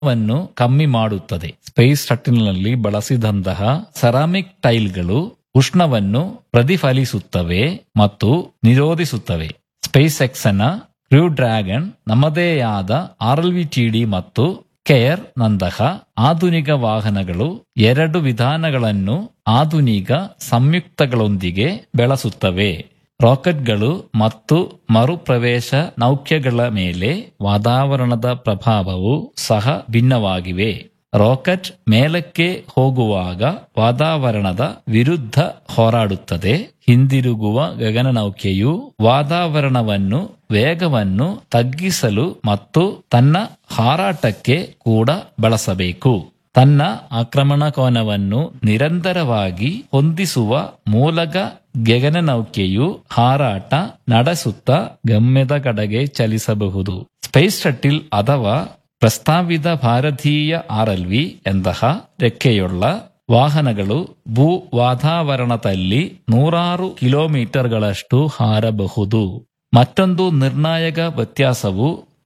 ವನ್ನು ಕಮ್ಮಿ ಮಾಡುತ್ತದೆ ಸ್ಪೇಸ್ ಶಟಲ್ನಲ್ಲಿ ಬಳಸಿದಂತಹ ಸೆರಾಮಿಕ್ ಟೈಲ್ಗಳು ಉಷ್ಣವನ್ನು ಪ್ರತಿಫಲಿಸುತ್ತವೆ ಮತ್ತು ನಿರೋಧಿಸುತ್ತವೆ ಸ್ಪೇಸ್ ಎಕ್ಸ್ನ ಕ್ರೂ ಡ್ರ್ಯಾಗನ್ ನಮ್ಮದೇ ಆದ ಆರ್ಎಲ್ವಿಟಿಡಿ ಮತ್ತು ಕೇರ್ ನಂತಹ ಆಧುನಿಕ ವಾಹನಗಳು ಎರಡು ವಿಧಾನಗಳನ್ನು ಆಧುನಿಕ ಸಂಯುಕ್ತಗಳೊಂದಿಗೆ ಬೆಳೆಸುತ್ತವೆ ರಾಕೆಟ್ಗಳು ಮತ್ತು ಮರುಪ್ರವೇಶ ನೌಕೆಗಳ ಮೇಲೆ ವಾತಾವರಣದ ಪ್ರಭಾವವು ಸಹ ಭಿನ್ನವಾಗಿವೆ ರಾಕೆಟ್ ಮೇಲಕ್ಕೆ ಹೋಗುವಾಗ ವಾತಾವರಣದ ವಿರುದ್ಧ ಹೋರಾಡುತ್ತದೆ ಹಿಂದಿರುಗುವ ಗಗನನೌಕೆಯು ವಾತಾವರಣವನ್ನು ವೇಗವನ್ನು ತಗ್ಗಿಸಲು ಮತ್ತು ತನ್ನ ಹಾರಾಟಕ್ಕೆ ಕೂಡ ಬಳಸಬೇಕು ತನ್ನ ಆಕ್ರಮಣ ಕೋನವನ್ನು ನಿರಂತರವಾಗಿ ಹೊಂದಿಸುವ ಮೂಲಕ ಗಗನನೌಕೆಯು ಹಾರಾಟ ನಡೆಸುತ್ತಾ ಗಮ್ಯದ ಕಡೆಗೆ ಚಲಿಸಬಹುದು ಸ್ಪೇಸ್ ಶಟಿಲ್ ಅಥವಾ ಪ್ರಸ್ತಾವಿತ ಭಾರತೀಯ ಆರ್ಎಲ್ವಿ ಎಂತಹ ರೆಕ್ಕೆಯುಳ್ಳ ವಾಹನಗಳು ಭೂ ವಾತಾವರಣದಲ್ಲಿ ನೂರಾರು ಕಿಲೋಮೀಟರ್ಗಳಷ್ಟು ಹಾರಬಹುದು ಮತ್ತೊಂದು ನಿರ್ಣಾಯಕ ವ್ಯತ್ಯಾಸವು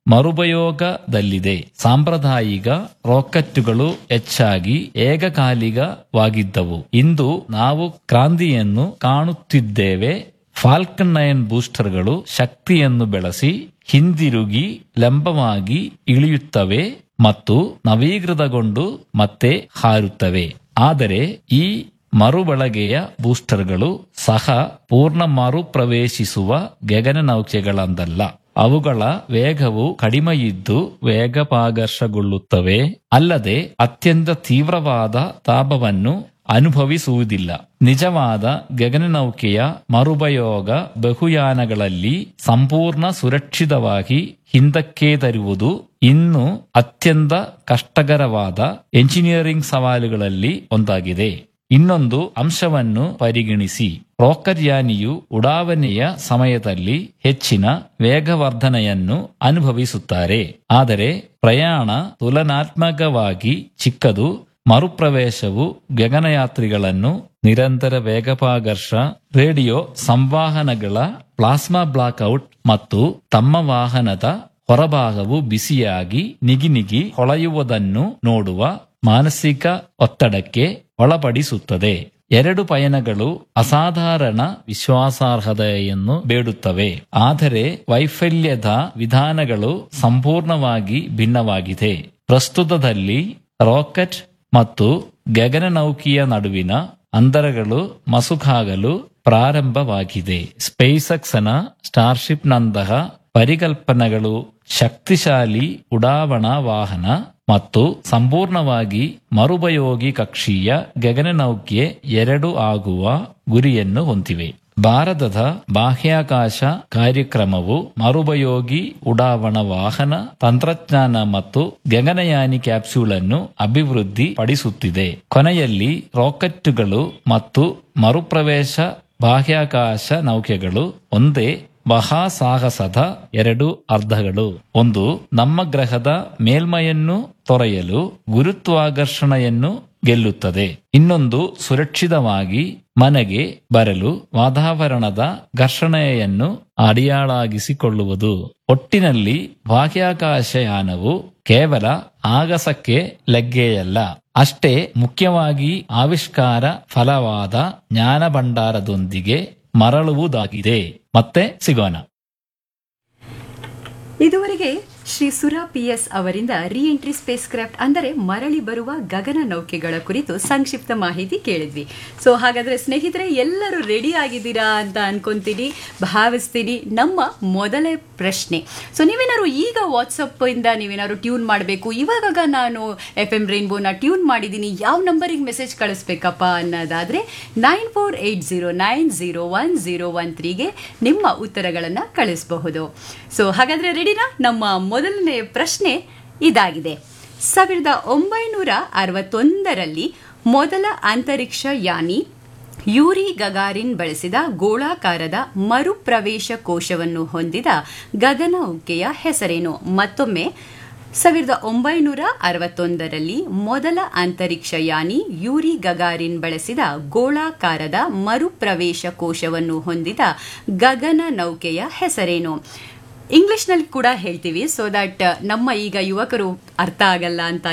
ಮರುಪಯೋಗದಲ್ಲಿದೆ ಸಾಂಪ್ರದಾಯಿಕ ರಾಕೆಟ್ಟುಗಳು ಹೆಚ್ಚಾಗಿ ಏಕಕಾಲಿಕವಾಗಿದ್ದವು ಇಂದು ನಾವು ಕ್ರಾಂತಿಯನ್ನು ಕಾಣುತ್ತಿದ್ದೇವೆ ಫಾಲ್ಕನ್ ನೈನ್ ಬೂಸ್ಟರ್ಗಳು ಶಕ್ತಿಯನ್ನು ಬೆಳೆಸಿ ಹಿಂದಿರುಗಿ ಲಂಬವಾಗಿ ಇಳಿಯುತ್ತವೆ ಮತ್ತು ನವೀಕೃತಗೊಂಡು ಮತ್ತೆ ಹಾರುತ್ತವೆ ಆದರೆ ಈ ಮರುಬಳಕೆಯ ಬೂಸ್ಟರ್ಗಳು ಸಹ ಪೂರ್ಣ ಮರುಪ್ರವೇಶಿಸುವ ಗಗನನೌಕೆಗಳಂದಲ್ಲ ಅವುಗಳ ವೇಗವು ಕಡಿಮೆಯಿದ್ದು ವೇಗಪಾಕರ್ಷಗೊಳ್ಳುತ್ತವೆ ಅಲ್ಲದೆ ಅತ್ಯಂತ ತೀವ್ರವಾದ ತಾಪವನ್ನು ಅನುಭವಿಸುವುದಿಲ್ಲ ನಿಜವಾದ ಗಗನನೌಕೆಯ ಮರುಪಯೋಗ ಬಹುಯಾನಗಳಲ್ಲಿ ಸಂಪೂರ್ಣ ಸುರಕ್ಷಿತವಾಗಿ ಹಿಂದಕ್ಕೆ ತರುವುದು ಇನ್ನು ಅತ್ಯಂತ ಕಷ್ಟಕರವಾದ ಎಂಜಿನಿಯರಿಂಗ್ ಸವಾಲುಗಳಲ್ಲಿ ಒಂದಾಗಿದೆ ಇನ್ನೊಂದು ಅಂಶವನ್ನು ಪರಿಗಣಿಸಿ ಯಾನಿಯು ಉಡಾವಣೆಯ ಸಮಯದಲ್ಲಿ ಹೆಚ್ಚಿನ ವೇಗವರ್ಧನೆಯನ್ನು ಅನುಭವಿಸುತ್ತಾರೆ ಆದರೆ ಪ್ರಯಾಣ ತುಲನಾತ್ಮಕವಾಗಿ ಚಿಕ್ಕದು ಮರುಪ್ರವೇಶವು ಗಗನಯಾತ್ರಿಗಳನ್ನು ನಿರಂತರ ವೇಗಪಾಕರ್ಷ ರೇಡಿಯೋ ಸಂವಹನಗಳ ಪ್ಲಾಸ್ಮಾ ಬ್ಲಾಕ್ಔಟ್ ಮತ್ತು ತಮ್ಮ ವಾಹನದ ಹೊರಭಾಗವು ಬಿಸಿಯಾಗಿ ನಿಗಿನಿಗಿ ಹೊಳೆಯುವುದನ್ನು ನೋಡುವ ಮಾನಸಿಕ ಒತ್ತಡಕ್ಕೆ ಒಳಪಡಿಸುತ್ತದೆ ಎರಡು ಪಯಣಗಳು ಅಸಾಧಾರಣ ವಿಶ್ವಾಸಾರ್ಹತೆಯನ್ನು ಬೇಡುತ್ತವೆ ಆದರೆ ವೈಫಲ್ಯದ ವಿಧಾನಗಳು ಸಂಪೂರ್ಣವಾಗಿ ಭಿನ್ನವಾಗಿದೆ ಪ್ರಸ್ತುತದಲ್ಲಿ ರಾಕೆಟ್ ಮತ್ತು ಗಗನನೌಕೆಯ ನಡುವಿನ ಅಂತರಗಳು ಮಸುಕಾಗಲು ಪ್ರಾರಂಭವಾಗಿದೆ ಸ್ಪೇಸಕ್ಸ್ನ ಸ್ಟಾರ್ಶಿಪ್ ನಂತಹ ಪರಿಕಲ್ಪನೆಗಳು ಶಕ್ತಿಶಾಲಿ ಉಡಾವಣಾ ವಾಹನ ಮತ್ತು ಸಂಪೂರ್ಣವಾಗಿ ಮರುಪಯೋಗಿ ಕಕ್ಷೀಯ ಗಗನನೌಕೆ ಎರಡು ಆಗುವ ಗುರಿಯನ್ನು ಹೊಂದಿವೆ ಭಾರತದ ಬಾಹ್ಯಾಕಾಶ ಕಾರ್ಯಕ್ರಮವು ಮರುಪಯೋಗಿ ಉಡಾವಣಾ ವಾಹನ ತಂತ್ರಜ್ಞಾನ ಮತ್ತು ಗಗನಯಾನಿ ಕ್ಯಾಪ್ಸೂಲ್ ಅನ್ನು ಅಭಿವೃದ್ಧಿ ಪಡಿಸುತ್ತಿದೆ ಕೊನೆಯಲ್ಲಿ ರಾಕೆಟ್ಟುಗಳು ಮತ್ತು ಮರುಪ್ರವೇಶ ಬಾಹ್ಯಾಕಾಶ ನೌಕೆಗಳು ಒಂದೇ ಮಹಾಸಾಹಸದ ಎರಡು ಅರ್ಧಗಳು ಒಂದು ನಮ್ಮ ಗ್ರಹದ ಮೇಲ್ಮೈಯನ್ನು ತೊರೆಯಲು ಗುರುತ್ವಾಕರ್ಷಣೆಯನ್ನು ಗೆಲ್ಲುತ್ತದೆ ಇನ್ನೊಂದು ಸುರಕ್ಷಿತವಾಗಿ ಮನೆಗೆ ಬರಲು ವಾತಾವರಣದ ಘರ್ಷಣೆಯನ್ನು ಅಡಿಯಾಳಾಗಿಸಿಕೊಳ್ಳುವುದು ಒಟ್ಟಿನಲ್ಲಿ ಬಾಹ್ಯಾಕಾಶಯಾನವು ಕೇವಲ ಆಗಸಕ್ಕೆ ಲಗ್ಗೆಯಲ್ಲ ಅಷ್ಟೇ ಮುಖ್ಯವಾಗಿ ಆವಿಷ್ಕಾರ ಫಲವಾದ ಜ್ಞಾನ ಭಂಡಾರದೊಂದಿಗೆ ಮರಳುವುದಾಗಿದೆ ಮತ್ತೆ ಸಿಗೋಣ ಇದುವರೆಗೆ ಶ್ರೀ ಸುರಾ ಪಿ ಎಸ್ ಅವರಿಂದ ರಿ ಎಂಟ್ರಿ ಸ್ಪೇಸ್ ಕ್ರಾಫ್ಟ್ ಅಂದರೆ ಮರಳಿ ಬರುವ ಗಗನ ನೌಕೆಗಳ ಕುರಿತು ಸಂಕ್ಷಿಪ್ತ ಮಾಹಿತಿ ಕೇಳಿದ್ವಿ ಸೊ ಹಾಗಾದ್ರೆ ಸ್ನೇಹಿತರೆ ಎಲ್ಲರೂ ರೆಡಿ ಆಗಿದ್ದೀರಾ ಅಂತ ಅನ್ಕೊಂತೀನಿ ಭಾವಿಸ್ತೀನಿ ನಮ್ಮ ಮೊದಲೇ ಪ್ರಶ್ನೆ ಸೊ ನೀವೇನಾದ್ರು ಈಗ ವಾಟ್ಸಪ್ ಇಂದ ನೀವೇನಾದ್ರು ಟ್ಯೂನ್ ಮಾಡಬೇಕು ಇವಾಗ ನಾನು ಎಫ್ ಎಂ ರೈನ್ಬೋನ ಟ್ಯೂನ್ ಮಾಡಿದ್ದೀನಿ ಯಾವ ನಂಬರಿಗೆ ಮೆಸೇಜ್ ಕಳಿಸ್ಬೇಕಪ್ಪ ಅನ್ನೋದಾದ್ರೆ nine four eight zero nine zero one zero one ತ್ರೀಗೆ ನಿಮ್ಮ ಉತ್ತರಗಳನ್ನು ಕಳಿಸಬಹುದು ಸೊ ಹಾಗಾದ್ರೆ ರೆಡಿನಾ ನಮ್ಮ ಮೊದಲನೇ ಪ್ರಶ್ನೆ ಇದಾಗಿದೆ ಸಾವಿರದ ಒಂಬೈನೂರ ಅರವತ್ತೊಂದರಲ್ಲಿ ಮೊದಲ ಅಂತರಿಕ್ಷ ಯಾನಿ ಯೂರಿ ಗಗಾರಿನ್ ಬಳಸಿದ ಗೋಳಾಕಾರದ ಮರುಪ್ರವೇಶ ಕೋಶವನ್ನು ಹೊಂದಿದ ಗಗನನೌಕೆಯ ಹೆಸರೇನು ಮತ್ತೊಮ್ಮೆ ಸಾವಿರದ ಒಂಬೈನೂರ ಅರವತ್ತೊಂದರಲ್ಲಿ ಮೊದಲ ಅಂತರಿಕ್ಷ ಯಾನಿ ಯೂರಿ ಗಗಾರಿನ್ ಬಳಸಿದ ಗೋಳಾಕಾರದ ಮರುಪ್ರವೇಶ ಕೋಶವನ್ನು ಹೊಂದಿದ ಗಗನ ನೌಕೆಯ ಹೆಸರೇನು ಇಂಗ್ಲಿಷ್ ನಲ್ಲಿ ಕೂಡ ಹೇಳ್ತೀವಿ ಸೊ ದಟ್ ನಮ್ಮ ಈಗ ಯುವಕರು ಅರ್ಥ ಆಗಲ್ಲ ಅಂತ